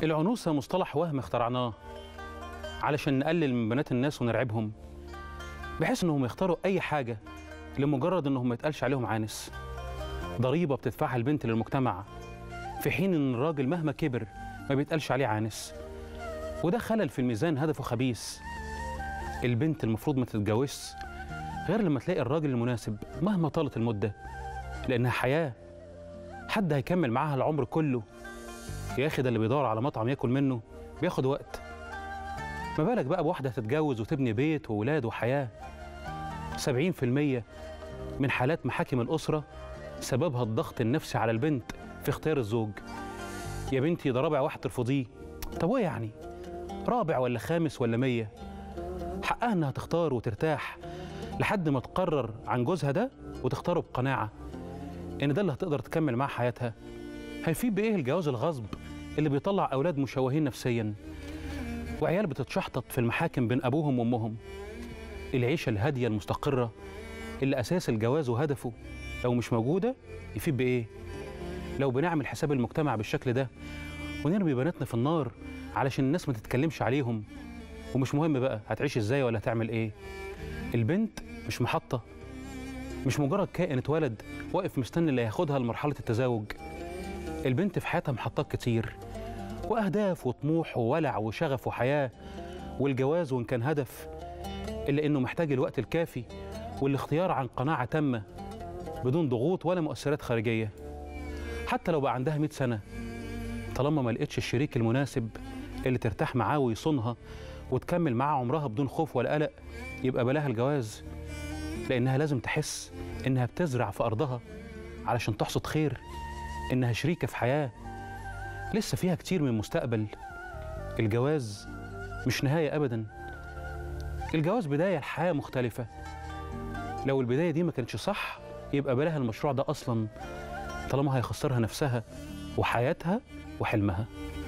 العنوسة مصطلح وهم اخترعناه علشان نقلل من بنات الناس ونرعبهم بحيث انهم يختاروا اي حاجة لمجرد انهم ما يتقالش عليهم عانس ضريبة بتدفعها البنت للمجتمع في حين ان الراجل مهما كبر ما بيتقالش عليه عانس وده خلل في الميزان هدفه خبيث البنت المفروض ما تتجوزش غير لما تلاقي الراجل المناسب مهما طالت المدة لأنها حياة حد هيكمل معاها العمر كله يا أخي ده اللي بيدور على مطعم ياكل منه بياخد وقت ما بالك بقى بواحدة تتجوز وتبني بيت وولاد وحياة 70% من حالات محاكم الأسرة سببها الضغط النفسي على البنت في اختيار الزوج يا بنتي ده رابع واحد ترفضيه طب وايه يعني رابع ولا خامس ولا مية حقها انها تختار وترتاح لحد ما تقرر عن جوزها ده وتختاره بقناعة ان ده اللي هتقدر تكمل معاه حياتها هيفيد بايه الجواز الغصب اللي بيطلع اولاد مشوهين نفسيا وعيال بتتشحطط في المحاكم بين ابوهم وامهم العيشة الهادية المستقرة اللي اساس الجواز وهدفه لو مش موجودة يفيد بايه لو بنعمل حساب المجتمع بالشكل ده ونرمي بناتنا في النار علشان الناس ما تتكلمش عليهم ومش مهم بقى هتعيش ازاي ولا هتعمل ايه البنت مش محطة مش مجرد كائن اتولد واقف مستني اللي هياخدها لمرحلة التزاوج البنت في حياتها محطات كتير وأهداف وطموح وولع وشغف وحياة والجواز وإن كان هدف إلا إنه محتاج الوقت الكافي والاختيار عن قناعة تامة بدون ضغوط ولا مؤثرات خارجية حتى لو بقى عندها 100 سنة طالما ما لقيتش الشريك المناسب اللي ترتاح معاه ويصونها وتكمل معاه عمرها بدون خوف ولا قلق يبقى بلاها الجواز لأنها لازم تحس إنها بتزرع في أرضها علشان تحصد خير إنها شريكة في حياة لسه فيها كتير من المستقبل الجواز مش نهاية أبدا الجواز بداية لحياة مختلفة لو البداية دي ما كانتش صح يبقى بلاها المشروع ده أصلا طالما هيخسرها نفسها وحياتها وحلمها